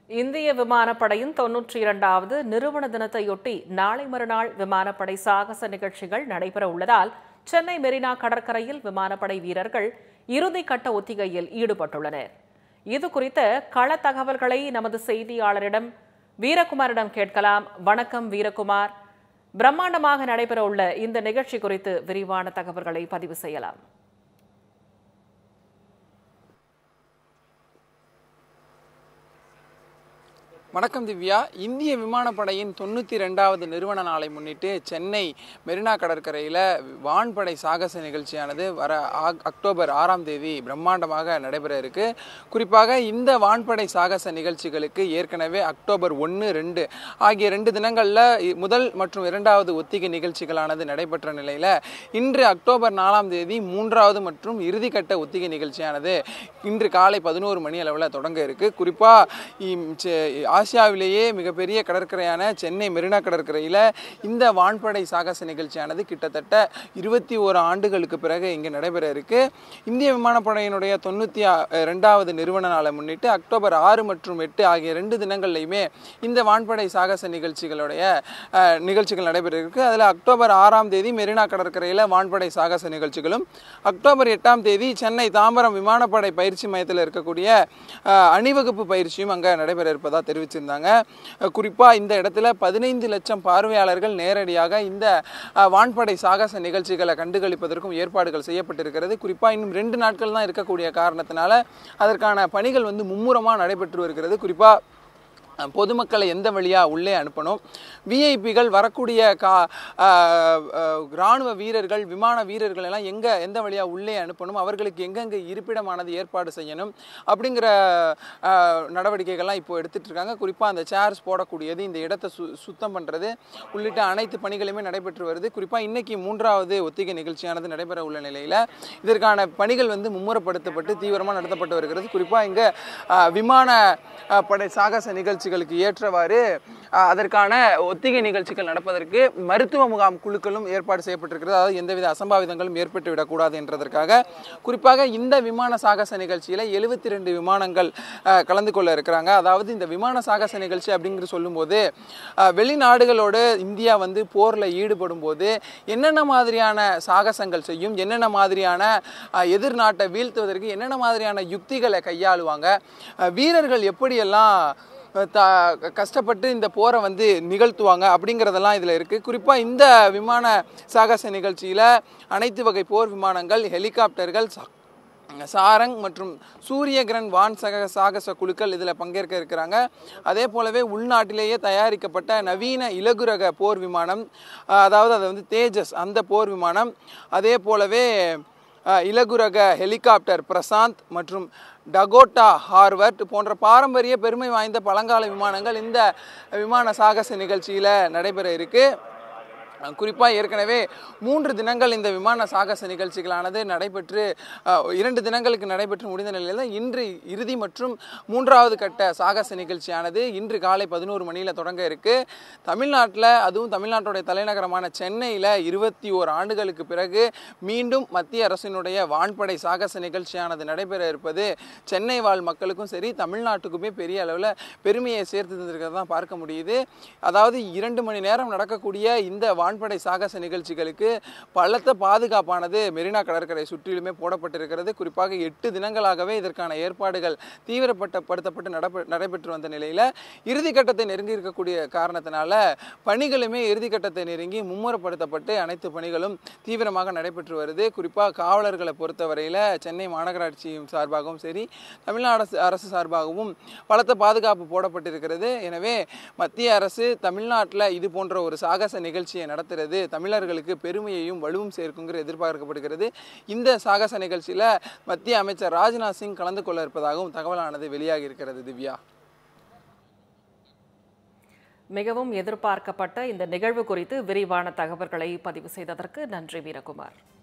இந்திய விமானப்படையின் தொன்னூற்றி இரண்டாவது நிறுவன தினத்தையொட்டி நாளை மறுநாள் விமானப்படை சாகச நிகழ்ச்சிகள் நடைபெற உள்ளதால் சென்னை மெரினா கடற்கரையில் விமானப்படை வீரர்கள் இறுதி கட்ட ஒத்திகையில் ஈடுபட்டுள்ளனர் இது குறித்த கள தகவல்களை நமது செய்தியாளரிடம் வீரகுமாரிடம் கேட்கலாம் வணக்கம் வீரகுமார் பிரம்மாண்டமாக நடைபெற உள்ள இந்த நிகழ்ச்சி குறித்து விரிவான தகவல்களை பதிவு செய்யலாம் வணக்கம் திவ்யா இந்திய விமானப்படையின் தொண்ணூற்றி ரெண்டாவது நிறுவன நாளை முன்னிட்டு சென்னை மெரினா கடற்கரையில் வான்படை சாகச நிகழ்ச்சியானது வர ஆக்- அக்டோபர் ஆறாம் தேதி பிரம்மாண்டமாக நடைபெற இருக்கு குறிப்பாக இந்த வான்படை சாகச நிகழ்ச்சிகளுக்கு ஏற்கனவே அக்டோபர் ஒன்று ரெண்டு ஆகிய ரெண்டு தினங்களில் முதல் மற்றும் இரண்டாவது ஒத்திகை நிகழ்ச்சிகளானது நடைபெற்ற நிலையில் இன்று அக்டோபர் நாலாம் தேதி மூன்றாவது மற்றும் இறுதிக்கட்ட ஒத்திகை நிகழ்ச்சியானது இன்று காலை பதினோரு மணி அளவில் தொடங்க இருக்கு குறிப்பாக ஆசியாவிலேயே மிகப்பெரிய கடற்கரையான சென்னை மெரினா கடற்கரையில் இந்த வான்படை சாகச நிகழ்ச்சியானது கிட்டத்தட்ட இருபத்தி ஓரு ஆண்டுகளுக்கு பிறகு இங்கே நடைபெற இருக்கு இந்திய விமானப்படையினுடைய தொண்ணூற்றி ரெண்டாவது நிறுவன நாளை முன்னிட்டு அக்டோபர் ஆறு மற்றும் எட்டு ஆகிய ரெண்டு தினங்கள்லையுமே இந்த வான்படை சாகச நிகழ்ச்சிகளுடைய அஹ், நிகழ்ச்சிகள் நடைபெற இருக்கு அதில் அக்டோபர் ஆறாம் தேதி மெரினா கடற்கரையில் வான்படை சாகச நிகழ்ச்சிகளும் அக்டோபர் எட்டாம் தேதி சென்னை தாம்பரம் விமானப்படை பயிற்சி மையத்தில் இருக்கக்கூடிய அஹ், அணிவகுப்பு பயிற்சியும் அங்கே நடைபெற இருப்பதாக தெரிவிச்சிருந்தாங்க அஹ், குறிப்பா இந்த இடத்துல பதினைந்து லட்சம் பார்வையாளர்கள் நேரடியாக இந்த அஹ், வான்படை சாகச நிகழ்ச்சிகளை கண்டுகளிப்பதற்கும் ஏற்பாடுகள் செய்யப்பட்டிருக்கிறது குறிப்பா இன்னும் ரெண்டு நாட்கள் தான் இருக்கக்கூடிய காரணத்தினால அதற்கான பணிகள் வந்து மும்முரமாக நடைபெற்று வருகிறது குறிப்பா அஹ், பொதுமக்களை எந்த வழியாக உள்ளே அனுப்பணும் விஐபிகள் வரக்கூடிய கா அஹ், அஹ், இராணுவ வீரர்கள் விமான வீரர்கள் எல்லாம் எங்கே எந்த வழியாக உள்ளே அனுப்பணும் அவர்களுக்கு எங்கெங்கே இருப்பிடமானது ஏற்பாடு செய்யணும் அப்படிங்கிற அஹ், நடவடிக்கைகள்லாம் இப்போ எடுத்துட்டு இருக்காங்க குறிப்பாக அந்த சேர்ஸ் போடக்கூடியது இந்த இடத்தை சு சுத்தம் பண்ணுறது உள்ளிட்ட அனைத்து பணிகளுமே நடைபெற்று வருது குறிப்பாக இன்னைக்கு மூன்றாவது ஒத்திகை நிகழ்ச்சியானது நடைபெற உள்ள நிலையில் இதற்கான பணிகள் வந்து மும்முரப்படுத்தப்பட்டு தீவிரமாக நடத்தப்பட்டு வருகிறது குறிப்பாக இங்கே விமான அஹ், படை சாகச நிகழ்ச்சிகளுக்கு ஏற்றவாறு அஹ், அதற்கான ஒத்திகை நிகழ்ச்சிகள் நடப்பதற்கு மருத்துவ முகாம் குழுக்களும் ஏற்பாடு செய்யப்பட்டிருக்கிறது அதாவது எந்தவித அசம்பாவிதங்களும் ஏற்பட்டு விடக்கூடாது என்றதற்காக குறிப்பாக இந்த விமான சாகச நிகழ்ச்சியில் எழுபத்தி ரெண்டு விமானங்கள் அஹ், கலந்து கொள்ள இருக்கிறாங்க அதாவது இந்த விமான சாகச நிகழ்ச்சி அப்படிங்கிற சொல்லும்போது அஹ், வெளிநாடுகளோடு இந்தியா வந்து போரில் ஈடுபடும் போது என்னென்ன மாதிரியான சாகசங்கள் செய்யும் என்னென்ன மாதிரியான அஹ், எதிர் நாட்டை வீழ்த்துவதற்கு என்னென்ன மாதிரியான யுக்திகளை கையாளுவாங்க அஹ், வீரர்கள் எப்படியெல்லாம் த கஷ்டப்பட்டு இந்த போரை வந்து நிகழ்த்துவாங்க அப்படிங்கிறதெல்லாம் இதில் இருக்குது குறிப்பாக இந்த விமான சாகச நிகழ்ச்சியில் அனைத்து வகை போர் விமானங்கள் ஹெலிகாப்டர்கள் சா- சாரங் மற்றும் சூரியகிரண் வான் சக சாகச குழுக்கள் இதில் பங்கேற்க இருக்கிறாங்க அதே போலவே உள்நாட்டிலேயே தயாரிக்கப்பட்ட நவீன இலகுரக போர் விமானம் அஹ், அதாவது அது வந்து தேஜஸ் அந்த போர் விமானம் அதே போலவே அஹ், இலகுரக ஹெலிகாப்டர் பிரசாந்த் மற்றும் டகோட்டா ஹார்வர்ட் போன்ற பாரம்பரிய பெருமை வாய்ந்த பழங்கால விமானங்கள் இந்த விமான சாகச நிகழ்ச்சியில் நடைபெற இருக்கு குறிப்பாக ஏற்கனவே மூன்று தினங்கள் இந்த விமான சாகச நிகழ்ச்சிகளானது நடைபெற்று அஹ், இரண்டு தினங்களுக்கு நடைபெற்று முடிந்த நிலையில் இன்று இறுதி மற்றும் மூன்றாவது கட்ட சாகச நிகழ்ச்சியானது இன்று காலை பதினோரு மணியில் தொடங்க இருக்கு தமிழ்நாட்டில் அதுவும் தமிழ்நாட்டுடைய தலைநகரமான சென்னையில் இருபத்தி ஓர் ஆண்டுகளுக்கு பிறகு மீண்டும் மத்திய அரசினுடைய வான்படை சாகச நிகழ்ச்சியானது நடைபெற இருப்பது சென்னை வாழ் மக்களுக்கும் சரி தமிழ்நாட்டுக்குமே பெரிய அளவில் பெருமையை சேர்த்து தந்திருக்கிறத தான் பார்க்க முடியுது அதாவது இரண்டு மணி நேரம் நடக்கக்கூடிய இந்த வான்படை சாகச நிகழ்ச்சிகளுக்கு பலத்த பாதுகாப்பானது மெரினா கடற்கரை சுற்றிலுமே போடப்பட்டிருக்கிறது குறிப்பாக எட்டு தினங்களாகவே இதற்கான ஏற்பாடுகள் தீவிரப்பட்ட படுத்தப்பட்டு நடப்ப நடைபெற்று வந்த நிலையில் இறுதிக்கட்டத்தை நெருங்கி இருக்கக்கூடிய காரணத்தினால பணிகளுமே இறுதிக்கட்டத்தை நெருங்கி மும்முரப்படுத்தப்பட்டு அனைத்து பணிகளும் தீவிரமாக நடைபெற்று வருது குறிப்பாக காவலர்களை பொறுத்தவரையில் சென்னை மாநகராட்சி சார்பாகவும் சரி தமிழ்நாடு அரசு அரசு சார்பாகவும் பலத்த பாதுகாப்பு போடப்பட்டிருக்கிறது எனவே மத்திய அரசு தமிழ்நாட்டில் இது போன்ற ஒரு சாகச நிகழ்ச்சியை நடத்துறது தமிழர்களுக்கு பெருமையையும் வலுவும் சேர்க்குங்கிற எதிர்பார்க்கப்படுகிறது இந்த சாகச நிகழ்ச்சியில் மத்திய அமைச்சர் ராஜ்நாத் சிங் கலந்து கொள்ள இருப்பதாகவும் தகவலானது வெளியாகி இருக்கிறது திவ்யா மிகவும் எதிர்பார்க்கப்பட்ட இந்த நிகழ்வு குறித்து விரிவான தகவல்களை பதிவு செய்ததற்கு நன்றி வீரகுமார்